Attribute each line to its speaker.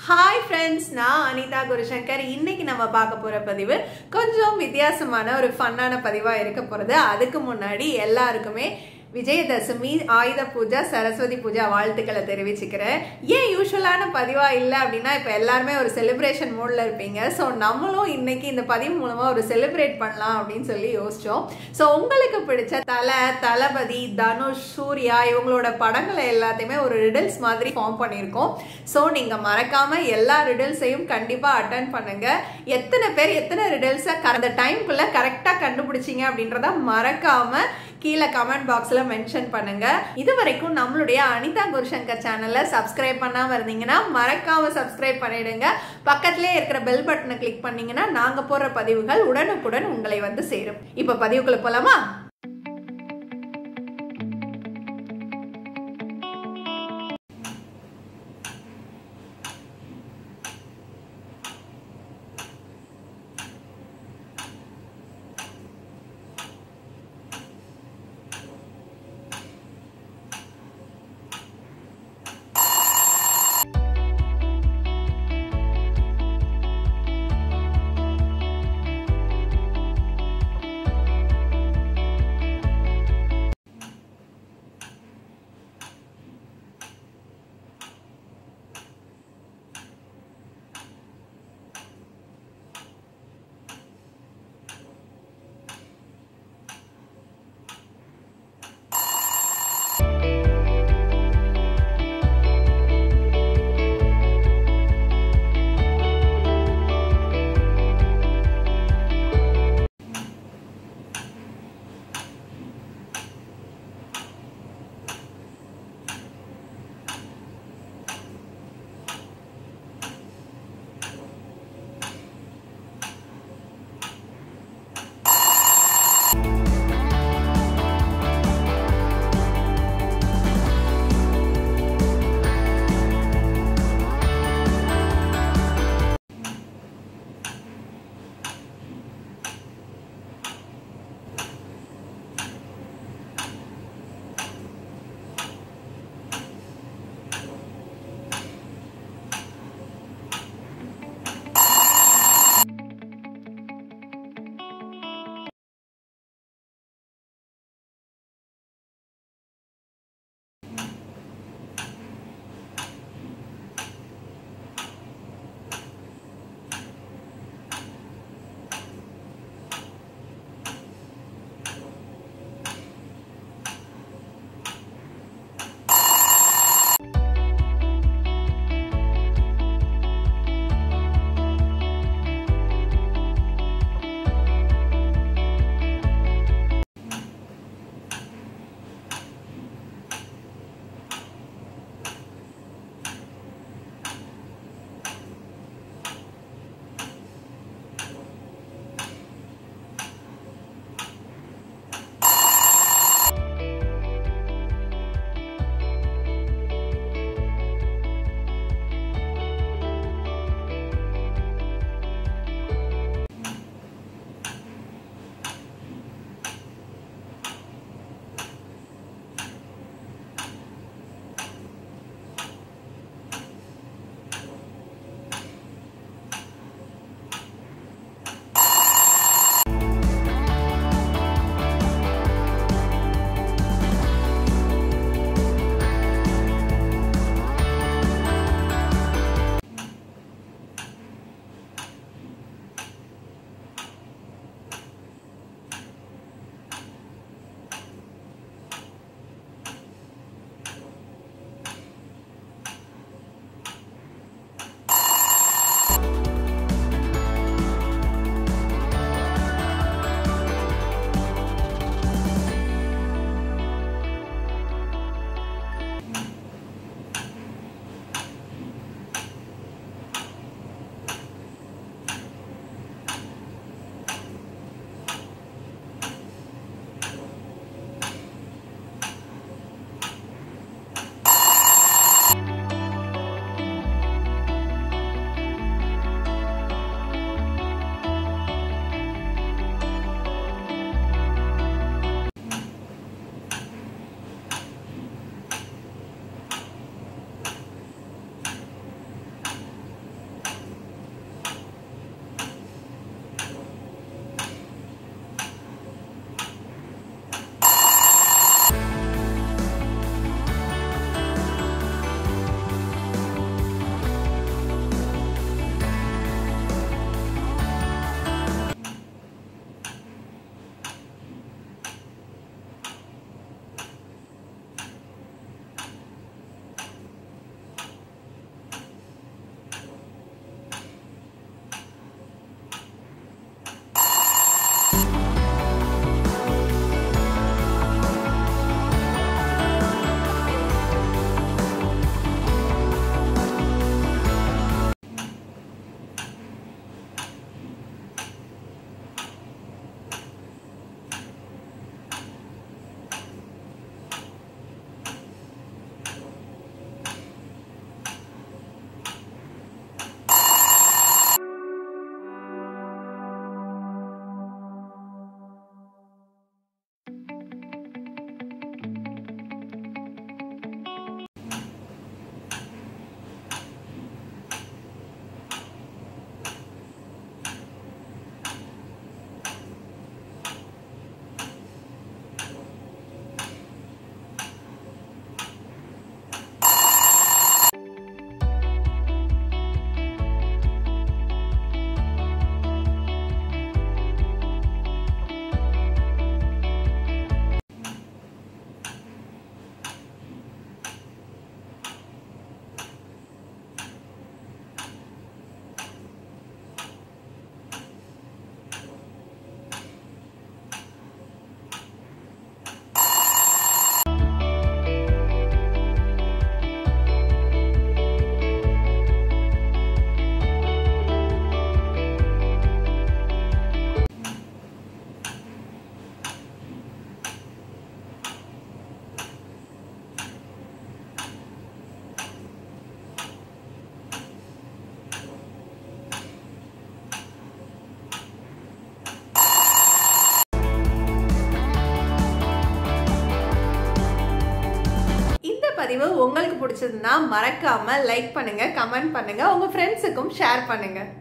Speaker 1: hi friends நான் அனிதா குருசங்கர் இன்னைக்கு நம்ம பார்க்க போற பதிவு கொஞ்சம் வித்தியாசமான ஒரு ஃபன்னான பதிவா இருக்க போறது அதுக்கு முன்னாடி எல்லாருக்குமே விஜயதசமி ஆயுத பூஜா சரஸ்வதி பூஜா வாழ்த்துக்களை தெரிவிச்சுக்கிறேன் ஏன் யூஸ்வலான பதிவா இல்லை அப்படின்னா இப்போ எல்லாருமே ஒரு செலிப்ரேஷன் மூடில் இருப்பீங்க ஸோ நம்மளும் இன்னைக்கு இந்த பதிவு மூலமா ஒரு செலிப்ரேட் பண்ணலாம் அப்படின்னு சொல்லி யோசிச்சோம் ஸோ உங்களுக்கு பிடிச்ச தலை தளபதி தனுஷ் சூர்யா இவங்களோட படங்களை எல்லாத்தையுமே ஒரு ரிடல்ஸ் மாதிரி ஃபார்ம் பண்ணியிருக்கோம் ஸோ நீங்க மறக்காம எல்லா ரிடல்ஸையும் கண்டிப்பா அட்டன் பண்ணுங்க எத்தனை பேர் எத்தனை ரிடல்ஸை அந்த டைம்குள்ள கரெக்டா கண்டுபிடிச்சிங்க அப்படின்றத மறக்காம கீழே கமெண்ட் பாக்ஸில் மென்ஷன் பண்ணுங்க இது வரைக்கும் நம்மளுடைய அனிதா குருசங்கர் சேனலை சப்ஸ்கிரைப் பண்ணாமல் இருந்தீங்கன்னா மறக்காம சப்ஸ்கிரைப் பண்ணிடுங்க பக்கத்திலே இருக்கிற பெல் பட்டனை கிளிக் பண்ணீங்கன்னா நாங்கள் போடுற பதிவுகள் உடனுக்குடன் உங்களை வந்து சேரும் இப்போ பதிவுக்குள்ள போலாமா பதிவு உங்களுக்கு பிடிச்சதுன்னா மறக்காம லைக் பண்ணுங்க கமெண்ட் பண்ணுங்க உங்க ஃப்ரெண்ட்ஸுக்கும் ஷேர் பண்ணுங்க